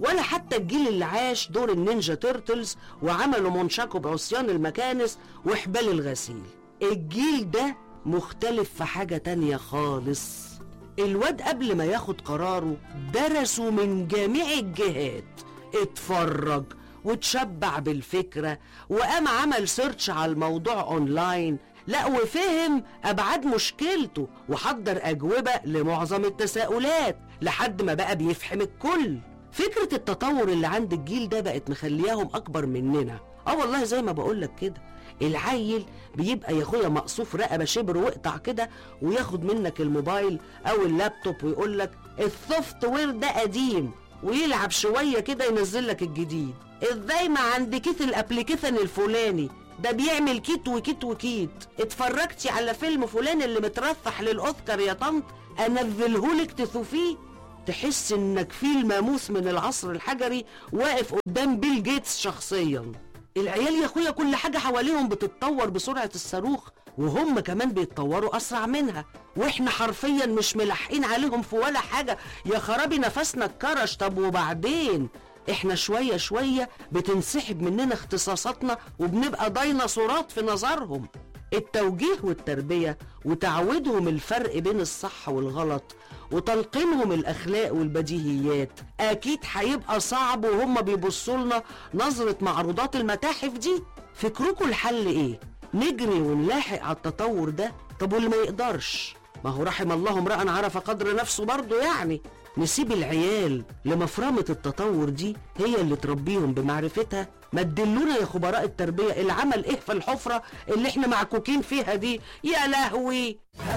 ولا حتى الجيل اللي عاش دور النينجا تيرتلز وعملوا منشكوا بعصيان المكانس وحبال الغسيل الجيل ده مختلف في حاجة تانية خالص الواد قبل ما ياخد قراره درسوا من جميع الجهات اتفرج وتشبع بالفكرة وقام عمل سيرش على الموضوع اونلاين لا وفهم ابعاد مشكلته وحضر اجوبة لمعظم التساؤلات لحد ما بقى بيفهم الكل فكرة التطور اللي عند الجيل ده بقت مخلياهم اكبر مننا اه والله زي ما بقولك كده العيل بيبقى يا اخويا مقصوف رقبه شبر واقطع كده وياخد منك الموبايل او اللابتوب ويقول لك السوفت وير ده قديم ويلعب شويه كده ينزل لك الجديد ازاي ما عندكيش الابلكيشن الفلاني ده بيعمل كيت وكيت وكيت اتفرجتي على فيلم فلان اللي مترشح للاوسكار يا طنط انزلهولك تشوفيه تحس انك في الماموس من العصر الحجري واقف قدام بيل جيتس شخصيا العيال يا اخويا كل حاجه حواليهم بتتطور بسرعه الصاروخ وهم كمان بيتطوروا اسرع منها واحنا حرفيا مش ملاحقين عليهم في ولا حاجه يا خرابي نفسنا اتكرش طب وبعدين احنا شويه شويه بتنسحب مننا اختصاصاتنا وبنبقى ديناصورات في نظرهم التوجيه والتربيه وتعودهم الفرق بين الصح والغلط وتلقينهم الاخلاق والبديهيات اكيد هيبقى صعب وهم بيبصوا لنا نظره معروضات المتاحف دي فكركم الحل ايه نجري ونلاحق على التطور ده طب واللي ما يقدرش ما هو رحم الله امرأ عرف قدر نفسه برضه يعني نسيب العيال لمفرمة التطور دي هي اللي تربيهم بمعرفتها ما تدلونا يا خبراء التربية العمل ايه في الحفرة اللي احنا معكوكين فيها دي يا لهوي